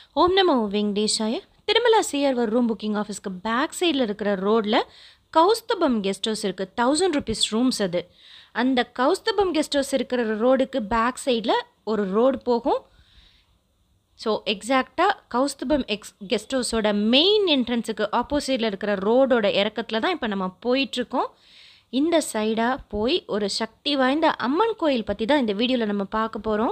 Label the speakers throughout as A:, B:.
A: ஓம் நமோ வெங்கடேஷாய திருமலா சிஆர்வர் ரூம் புக்கிங் ஆஃபீஸ்க்கு பேக் சைடில் இருக்கிற ரோட்டில் கௌஸ்தபம் கெஸ்ட் ஹவுஸ் இருக்குது தௌசண்ட் ருபீஸ் ரூம்ஸ் அது அந்த கௌஸ்தபம் கெஸ்ட் ஹவுஸ் இருக்கிற ரோடுக்கு பேக் சைடில் ஒரு ரோடு போகும் ஸோ எக்ஸாக்டாக கௌஸ்தபம் எக்ஸ் கெஸ்ட் ஹவுஸோட மெயின் என்ட்ரன்ஸுக்கு ஆப்போசிட்டில் இருக்கிற ரோடோட இறக்கத்தில் தான் இப்போ நம்ம போயிட்டுருக்கோம் இந்த சைடாக போய் ஒரு சக்தி வாய்ந்த அம்மன் கோயில் பற்றி தான் இந்த வீடியோவில் நம்ம பார்க்க போகிறோம்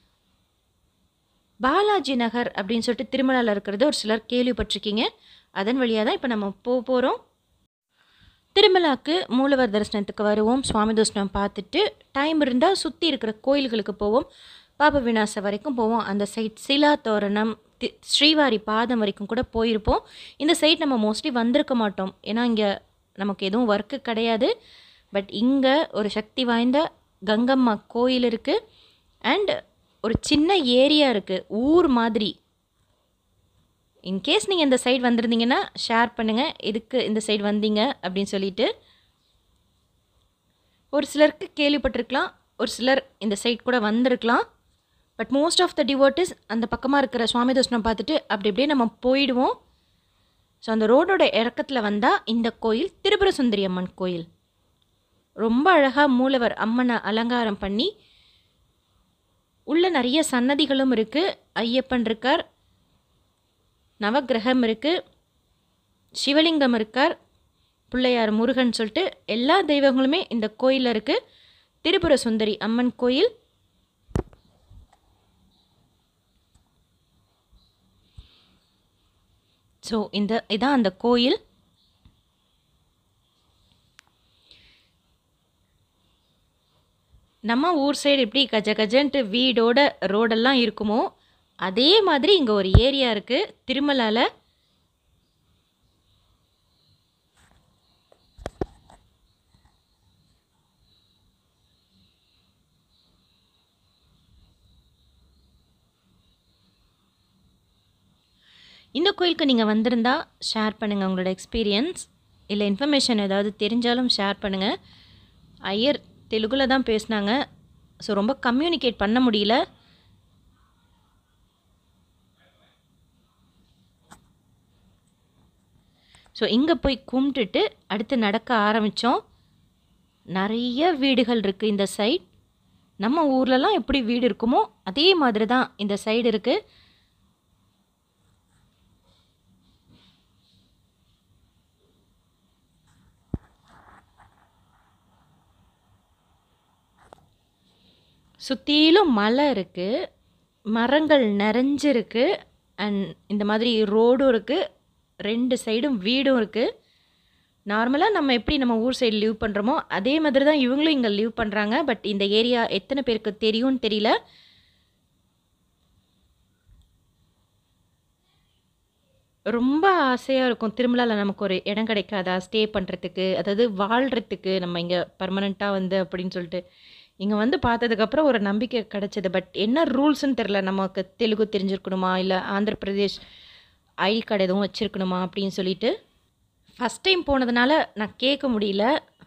A: பாலாஜி நகர் அப்படின்னு சொல்லிட்டு திருமலாவில் இருக்கிறது ஒரு சிலர் கேள்விப்பட்டிருக்கீங்க அதன் வழியாக தான் இப்போ நம்ம போக போகிறோம் திருமலாக்கு மூலவர் தரிசனத்துக்கு வருவோம் சுவாமி தரிசனம் பார்த்துட்டு டைம் இருந்தால் சுற்றி இருக்கிற கோயில்களுக்கு போவோம் பாப விநாச வரைக்கும் போவோம் அந்த சைட் சிலா தோரணம் தி- ஸ்ரீவாரி பாதம் வரைக்கும் கூட போயிருப்போம் இந்த சைட் நம்ம மோஸ்ட்லி வந்திருக்க மாட்டோம் ஏன்னா இங்கே நமக்கு எதுவும் ஒர்க்கு கிடையாது பட் இங்கே ஒரு சக்தி வாய்ந்த கங்கம்மா கோயில் இருக்குது அண்ட் ஒரு சின்ன ஏரியா இருக்குது ஊர் மாதிரி இன்கேஸ் நீங்கள் இந்த சைடு வந்திருந்தீங்கன்னா ஷேர் பண்ணுங்கள் எதுக்கு இந்த சைடு வந்தீங்க அப்படின்னு சொல்லிட்டு ஒரு சிலருக்கு கேள்விப்பட்டிருக்கலாம் ஒரு சிலர் இந்த சைட் கூட வந்திருக்கலாம் but most of the devotees அந்த பக்கமாக இருக்கிற சுவாமி தர்ஷனம் பார்த்துட்டு அப்படி அப்படியே நம்ம போயிடுவோம் ஸோ அந்த ரோடோட இறக்கத்தில் வந்தால் இந்த கோயில் திரிபுர சுந்தரி அம்மன் கோயில் ரொம்ப அழகாக மூலவர் அம்மனை அலங்காரம் பண்ணி உள்ள நிறைய சன்னதிகளும் இருக்குது ஐயப்பன் இருக்கார் நவக்கிரகம் இருக்குது சிவலிங்கம் இருக்கார் பிள்ளையார் முருகன் சொல்லிட்டு எல்லா தெய்வங்களுமே இந்த கோயிலில் இருக்குது திரிபுர சுந்தரி அம்மன் கோயில் ஸோ இந்த இதான் அந்த கோயில் நம்ம ஊர் சைடு எப்படி கஜ கஜன்ட்டு வீடோட ரோடெல்லாம் இருக்குமோ அதே மாதிரி இங்கே ஒரு ஏரியா இருக்குது திருமலால இந்த கோயிலுக்கு நீங்கள் வந்திருந்தா ஷேர் பண்ணுங்கள் உங்களோட எக்ஸ்பீரியன்ஸ் இல்லை இன்ஃபர்மேஷன் ஏதாவது தெரிஞ்சாலும் ஷேர் பண்ணுங்கள் ஐயர் தெலுங்குல தான் பேசினாங்க ஸோ ரொம்ப கம்யூனிகேட் பண்ண முடியல ஸோ இங்கே போய் கும்பிட்டுட்டு அடுத்து நடக்க ஆரம்பித்தோம் நிறைய வீடுகள் இருக்குது இந்த சைட் நம்ம ஊர்லலாம் எப்படி வீடு இருக்குமோ அதே மாதிரி தான் இந்த சைடு இருக்குது சுற்றிலும் மலை இருக்குது மரங்கள் நிறைஞ்சிருக்கு அண்ட் இந்த மாதிரி ரோடும் இருக்குது ரெண்டு சைடும் வீடும் இருக்குது நார்மலாக நம்ம எப்படி நம்ம ஊர் சைடு லீவ் பண்ணுறோமோ அதே மாதிரி தான் இவங்களும் இங்கே லீவ் பண்ணுறாங்க பட் இந்த ஏரியா எத்தனை பேருக்கு தெரியும்னு தெரியல ரொம்ப ஆசையாக இருக்கும் திருமலாவில் நமக்கு ஒரு இடம் கிடைக்காதா ஸ்டே பண்ணுறதுக்கு அதாவது வாழ்கிறதுக்கு நம்ம இங்கே பர்மனெண்ட்டாக வந்து அப்படின்னு சொல்லிட்டு இங்கே வந்து பார்த்ததுக்கப்புறம் ஒரு நம்பிக்கை கிடைச்சது பட் என்ன ரூல்ஸ்னு தெரில நமக்கு தெலுங்கு தெரிஞ்சிருக்கணுமா இல்லை ஆந்திர பிரதேஷ் ஐடி கார்டு எதுவும் வச்சுருக்கணுமா அப்படின்னு சொல்லிட்டு ஃபஸ்ட் டைம் போனதுனால நான் கேட்க முடியல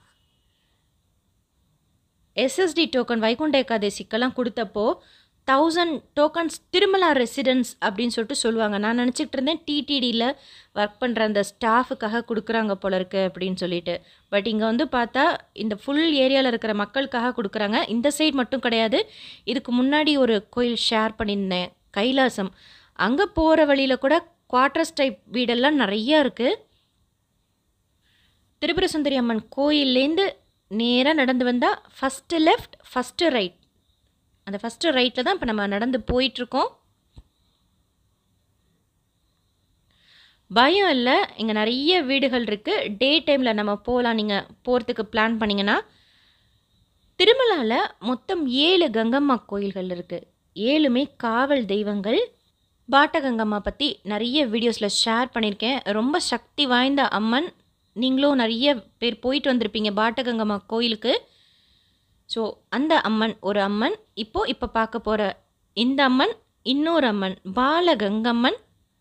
A: எஸ்எஸ்டி டோக்கன் வைகுண்ட ஏகாதசிக்கெல்லாம் கொடுத்தப்போ தௌசண்ட் டோக்கன்ஸ் திருமலா ரெசிடென்ஸ் அப்படின்னு சொல்லிட்டு சொல்லுவாங்க நான் நினச்சிக்கிட்டு இருந்தேன் டிடிடியில் ஒர்க் பண்ணுற அந்த ஸ்டாஃபுக்காக கொடுக்குறாங்க போல இருக்கு அப்படின்னு சொல்லிட்டு பட் இங்கே வந்து பார்த்தா இந்த ஃபுல் ஏரியாவில் இருக்கிற மக்களுக்காக கொடுக்குறாங்க இந்த சைடு மட்டும் கிடையாது இதுக்கு முன்னாடி ஒரு கோயில் ஷேர் பண்ணியிருந்தேன் கைலாசம் அங்கே போகிற வழியில் கூட குவார்ட்டர்ஸ் டைப் வீடெல்லாம் நிறையா இருக்குது திரிபுர சுந்தரி அம்மன் கோயில்லேருந்து நேராக நடந்து வந்தால் ஃபஸ்ட்டு லெஃப்ட் ஃபஸ்ட்டு ரைட் அந்த ஃபஸ்ட்டு ரைட்டில் தான் இப்போ நம்ம நடந்து போயிட்டுருக்கோம் பயம் இல்லை இங்கே நிறைய வீடுகள் இருக்குது டே டைமில் நம்ம போகலாம் நீங்கள் போகிறதுக்கு பிளான் பண்ணிங்கன்னா திருமலாவில் மொத்தம் ஏழு கங்கம்மா கோயில்கள் இருக்குது ஏழுமே காவல் தெய்வங்கள் பாட்டகங்கம்மா பற்றி நிறைய வீடியோஸில் ஷேர் பண்ணியிருக்கேன் ரொம்ப சக்தி வாய்ந்த அம்மன் நீங்களும் நிறைய பேர் போயிட்டு வந்திருப்பீங்க பாட்டகங்கம்மா கோயிலுக்கு ஸோ அந்த அம்மன் ஒரு அம்மன் இப்போ இப்போ பார்க்க போகிற இந்த அம்மன் இன்னொரு அம்மன் பாலகங்கம்மன்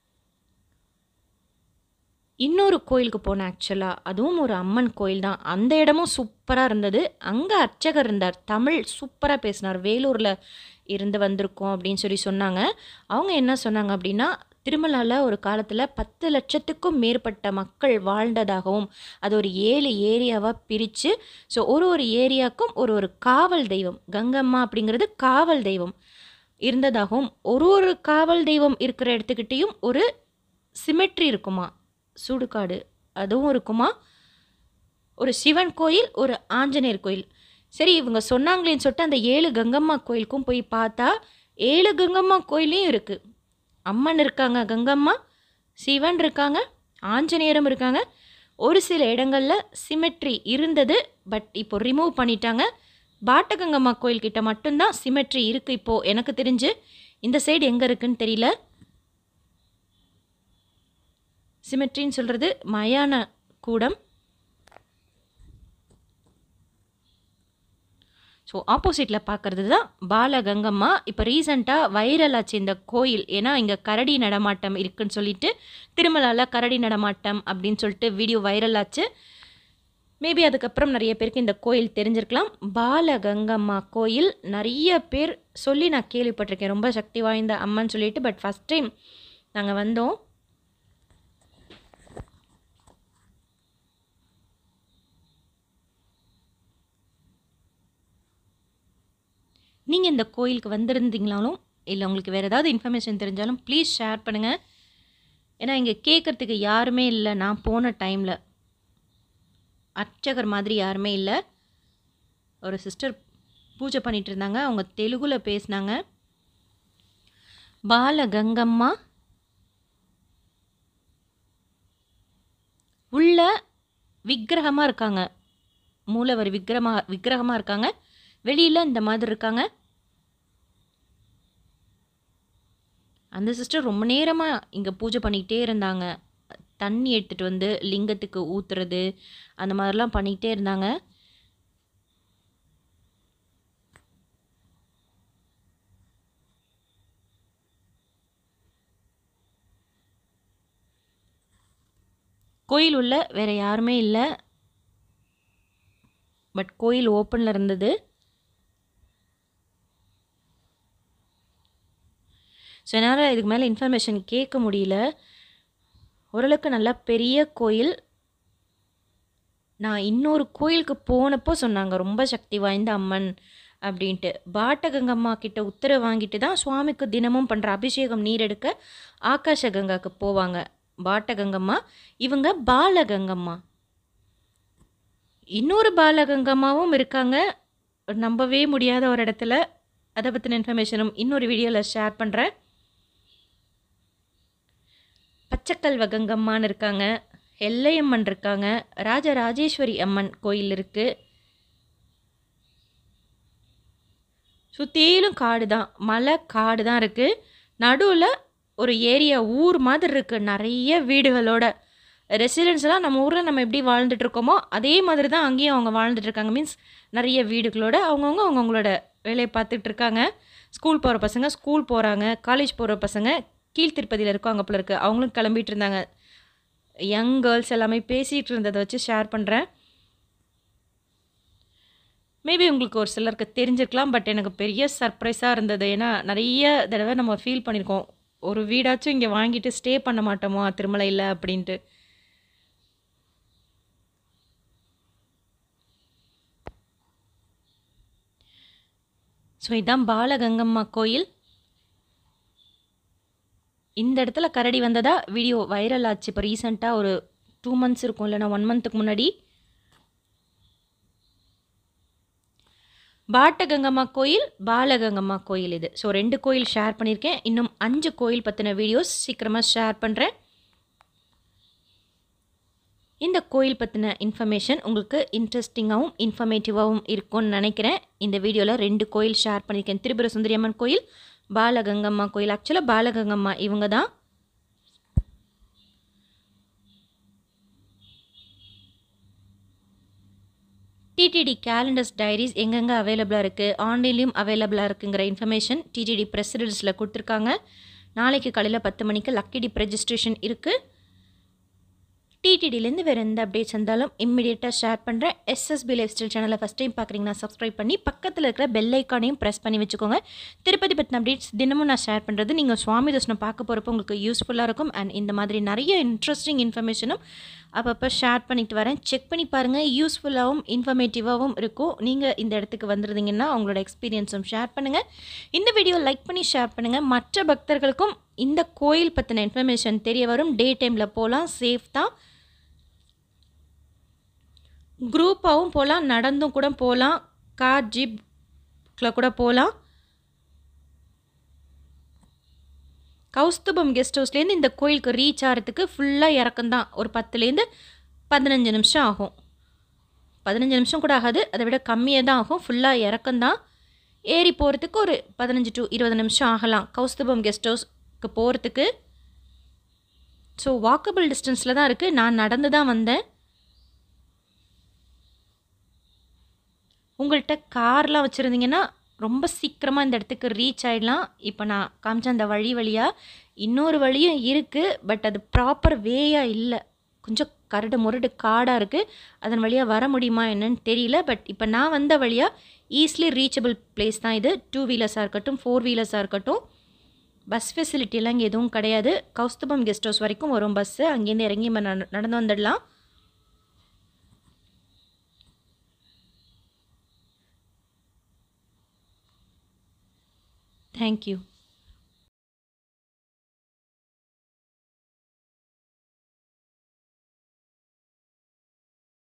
A: இன்னொரு கோயிலுக்கு போனேன் ஆக்சுவலாக அதுவும் ஒரு அம்மன் கோயில் தான் அந்த இடமும் சூப்பராக இருந்தது அங்கே அர்ச்சகர் இருந்தார் தமிழ் சூப்பராக பேசினார் வேலூரில் இருந்து வந்திருக்கோம் அப்படின்னு சொல்லி சொன்னாங்க அவங்க என்ன சொன்னாங்க அப்படின்னா திருமலாவில் ஒரு காலத்தில் பத்து லட்சத்துக்கும் மேற்பட்ட மக்கள் வாழ்ந்ததாகவும் அது ஒரு ஏழு ஏரியாவாக பிரித்து ஸோ ஒரு ஒரு ஏரியாவுக்கும் ஒரு ஒரு காவல் தெய்வம் கங்கம்மா அப்படிங்கிறது காவல் தெய்வம் இருந்ததாகவும் ஒரு ஒரு காவல் தெய்வம் இருக்கிற இடத்துக்கிட்டேயும் ஒரு சிமெட்ரி இருக்குமா சுடுகாடு அதுவும் இருக்குமா ஒரு சிவன் கோயில் ஒரு ஆஞ்சநேயர் கோயில் சரி இவங்க சொன்னாங்களேன்னு சொல்லிட்டு அந்த ஏழு கங்கம்மா கோயிலுக்கும் போய் பார்த்தா ஏழு கங்கம்மா கோயிலையும் இருக்குது அம்மன் இருக்காங்க கங்கம்மா சிவன் இருக்காங்க ஆஞ்சநேயரும் இருக்காங்க ஒரு சில இடங்களில் சிமெட்ரி இருந்தது பட் இப்போ ரிமூவ் பண்ணிட்டாங்க பாட்டகங்கம்மா கோயில்கிட்ட மட்டும்தான் சிமெட்ரி இருக்குது இப்போது எனக்கு தெரிஞ்சு இந்த சைடு எங்கே இருக்குன்னு தெரியல சிமெட்ரின்னு சொல்கிறது மயான கூடம் ஸோ ஆப்போசிட்டில் பார்க்குறது தான் பாலகங்கம்மா இப்போ ரீசண்டாக வைரல் ஆச்சு இந்த கோயில் ஏன்னா இங்கே கரடி நடமாட்டம் இருக்குன்னு சொல்லிட்டு திருமலாவில் கரடி நடமாட்டம் அப்படின்னு சொல்லிட்டு வீடியோ வைரல் ஆச்சு மேபி அதுக்கப்புறம் நிறைய பேருக்கு இந்த கோயில் தெரிஞ்சிருக்கலாம் பாலகங்கம்மா கோயில் நிறைய பேர் சொல்லி நான் கேள்விப்பட்டிருக்கேன் ரொம்ப சக்தி வாய்ந்த அம்மன் சொல்லிட்டு பட் ஃபஸ்ட் டைம் நாங்கள் வந்தோம் நீங்கள் இந்த கோயிலுக்கு வந்திருந்தீங்களாலும் இல்லை உங்களுக்கு வேறு ஏதாவது இன்ஃபர்மேஷன் தெரிஞ்சாலும் ப்ளீஸ் ஷேர் பண்ணுங்கள் ஏன்னா இங்கே கேட்குறதுக்கு யாருமே இல்லை நான் போன டைமில் அர்ச்சகர் மாதிரி யாருமே இல்லை ஒரு சிஸ்டர் பூஜை பண்ணிட்டு இருந்தாங்க அவங்க தெலுங்குல பேசினாங்க பாலகங்கம்மா உள்ள விக்கிரகமாக இருக்காங்க மூலவர் விக்கிரமா விக்கிரகமாக இருக்காங்க வெளியில் இந்த மாதிரி இருக்காங்க அந்த சிஸ்டர் ரொம்ப நேரமாக இங்கே பூஜை பண்ணிக்கிட்டே இருந்தாங்க தண்ணி எடுத்துகிட்டு வந்து லிங்கத்துக்கு ஊற்றுறது அந்த மாதிரிலாம் பண்ணிக்கிட்டே இருந்தாங்க கோயில் உள்ள வேறு யாருமே இல்லை பட் கோயில் ஓப்பனில் இருந்தது ஸோ என்னால் இதுக்கு மேலே இன்ஃபர்மேஷன் கேட்க முடியல ஓரளவுக்கு நல்லா பெரிய கோயில் நான் இன்னொரு கோயிலுக்கு போனப்போ சொன்னாங்க ரொம்ப சக்தி வாய்ந்த அம்மன் அப்படின்ட்டு பாட்டகங்கம்மா கிட்ட உத்தரவு வாங்கிட்டு தான் சுவாமிக்கு தினமும் பண்ணுற அபிஷேகம் நீர் எடுக்க ஆகாஷ கங்காக்கு போவாங்க பாட்டகங்கம்மா இவங்க பாலகங்கம்மா இன்னொரு பாலகங்கம்மாவும் இருக்காங்க நம்பவே முடியாத ஒரு இடத்துல அதை பற்றின இன்ஃபர்மேஷனும் இன்னொரு வீடியோவில் ஷேர் பண்ணுறேன் பச்சைக்கல்வ கங்கம்மான்னு இருக்காங்க எல்லையம்மன் இருக்காங்க ராஜராஜேஸ்வரி அம்மன் கோயில் இருக்குது சுற்றிலும் காடு தான் மலை காடு தான் இருக்குது நடுவில் ஒரு ஏரியா ஊர் மாதிரி இருக்குது நிறைய வீடுகளோட ரெசிடென்ஸ்லாம் நம்ம ஊரில் நம்ம எப்படி வாழ்ந்துட்டு இருக்கோமோ அதே மாதிரி தான் அங்கேயும் அவங்க வாழ்ந்துட்டு இருக்காங்க மீன்ஸ் நிறைய வீடுகளோட அவங்கவுங்க அவங்கவுங்களோட வேலையை பார்த்துட்டு இருக்காங்க ஸ்கூல் போகிற பசங்க ஸ்கூல் போகிறாங்க காலேஜ் போகிற பசங்க கீழ் திருப்பதியில் இருக்காங்க போல இருக்குது அவங்களும் கிளம்பிட்டு இருந்தாங்க யங் கேர்ள்ஸ் எல்லாமே பேசிகிட்டு இருந்ததை வச்சு ஷேர் பண்ணுறேன் மேபி உங்களுக்கு ஒரு சிலருக்கு தெரிஞ்சிருக்கலாம் பட் எனக்கு பெரிய சர்ப்ரைஸாக இருந்தது ஏன்னா நிறைய தடவை நம்ம ஃபீல் பண்ணியிருக்கோம் ஒரு வீடாச்சும் இங்கே வாங்கிட்டு ஸ்டே பண்ண மாட்டோமோ திருமலையில் அப்படின்ட்டு ஸோ இதான் பாலகங்கம்மா கோயில் இந்த இடத்துல கரடி வந்ததா வீடியோ வைரல் ஆச்சு இப்போ ரீசெண்டாக ஒரு டூ மந்த்ஸ் இருக்கும் இல்லைனா ஒன் மந்த்துக்கு முன்னாடி பாட்டகங்கம்மா கோயில் பாலகங்கம்மா கோயில் இது ஸோ ரெண்டு கோயில் ஷேர் பண்ணியிருக்கேன் இன்னும் அஞ்சு கோயில் பற்றின வீடியோஸ் சீக்கிரமாக ஷேர் பண்ணுறேன் இந்த கோயில் பற்றின இன்ஃபர்மேஷன் உங்களுக்கு இன்ட்ரெஸ்டிங்காகவும் இன்ஃபர்மேட்டிவாகவும் இருக்கும்னு நினைக்கிறேன் இந்த வீடியோவில் ரெண்டு கோயில் ஷேர் பண்ணியிருக்கேன் திரிபுர சுந்தரியம்மன் கோயில் பாலகங்கம்மா கோயில் ஆக்சுவலாக பாலகங்கம்மா இவங்க தான் டிடிடி கேலண்டர்ஸ் டைரிஸ் எங்கெங்கே அவைலபிளாக இருக்குது ஆன்லைன்லேயும் அவைலபிளாக இருக்குங்கிற இன்ஃபர்மேஷன் டிடிடி ப்ரெஸ் ரிலீஸில் கொடுத்துருக்காங்க நாளைக்கு காலையில் பத்து மணிக்கு லக்கி டிப் ரெஜிஸ்ட்ரேஷன் இருக்குது டிடிடிலேருந்து வேறு எந்த அப்டேட்ஸ் இருந்தாலும் இம்மிடியேட்டாக ஷேர் பண்ணுறேன் எஸ்எஸ்பி லைஃப் ஸ்டைல் சேனலை ஃபஸ்ட் டைம் பார்க்குறீங்கன்னா சப்ஸ்கிரைப் பண்ணி பக்கத்தில் இருக்கிற பெல் ஐக்கானையும் ப்ரெஸ் பண்ணி வச்சுக்கோங்க திருப்பதி பற்றின அப்டேட்ஸ் தினமும் நான் ஷேர் பண்ணுறது நீங்கள் சுவாமி தர்ஷனம் பார்க்க போகிறப்போ உங்களுக்கு யூஸ்ஃபுல்லாக இருக்கும் அண்ட் இந்த மாதிரி நிறைய இன்ட்ரெஸ்டிங் இன்ஃபர்மேஷனும் அப்பப்போ ஷேர் பண்ணிட்டு வரேன் செக் பண்ணி பாருங்கள் யூஸ்ஃபுல்லாகவும் இன்ஃபர்மேட்டிவாகவும் இருக்கும் நீங்கள் இந்த இடத்துக்கு வந்துருந்தீங்கன்னா உங்களோட எக்ஸ்பீரியன்ஸும் ஷேர் பண்ணுங்கள் இந்த வீடியோ லைக் பண்ணி ஷேர் பண்ணுங்கள் மற்ற பக்தர்களுக்கும் இந்த கோயில் பற்றின இன்ஃபர்மேஷன் தெரிய வரும் டே டைமில் போகலாம் சேஃப் தான் குரூப்பாகவும் போகலாம் நடந்தும் கூட போகலாம் கார் ஜீப்பில் கூட போகலாம் கௌஸ்துபம் கெஸ்ட் ஹவுஸ்லேருந்து இந்த கோயிலுக்கு ரீச் ஆகிறதுக்கு ஃபுல்லாக இறக்கம்தான் ஒரு பத்துலேருந்து பதினஞ்சு நிமிஷம் ஆகும் பதினஞ்சு நிமிஷம் கூட ஆகாது அதை விட கம்மியாக தான் ஆகும் ஃபுல்லாக இறக்கம்தான் ஏறி போகிறதுக்கு ஒரு பதினஞ்சு டு இருபது நிமிஷம் ஆகலாம் கௌஸ்துபம் கெஸ்ட் ஹவுஸ்க்கு போகிறதுக்கு ஸோ வாக்கபிள் டிஸ்டன்ஸில் தான் இருக்குது நான் நடந்து தான் வந்தேன் உங்கள்கிட்ட கார்லாம் வச்சுருந்தீங்கன்னா ரொம்ப சீக்கிரமாக இந்த இடத்துக்கு ரீச் ஆகிடலாம் இப்போ நான் காமிச்ச அந்த வழி வழியாக இன்னொரு வழியும் இருக்குது பட் அது ப்ராப்பர் வேயாக இல்லை கொஞ்சம் கரடு முரடு காடாக இருக்குது அதன் வழியாக வர முடியுமா என்னன்னு தெரியல பட் இப்போ நான் வந்த வழியாக ஈஸிலி ரீச்சபிள் பிளேஸ் தான் இது டூ வீலர்ஸாக இருக்கட்டும் ஃபோர் வீலர்ஸாக இருக்கட்டும் பஸ் ஃபெசிலிட்டிலாம் இங்கே எதுவும் கிடையாது கௌஸ்துபம் கெஸ்ட் ஹவுஸ் வரைக்கும் வரும் பஸ்ஸு அங்கேருந்து இறங்கி நம்ம நட- நடந்து வந்துடலாம் தேங்க்யூ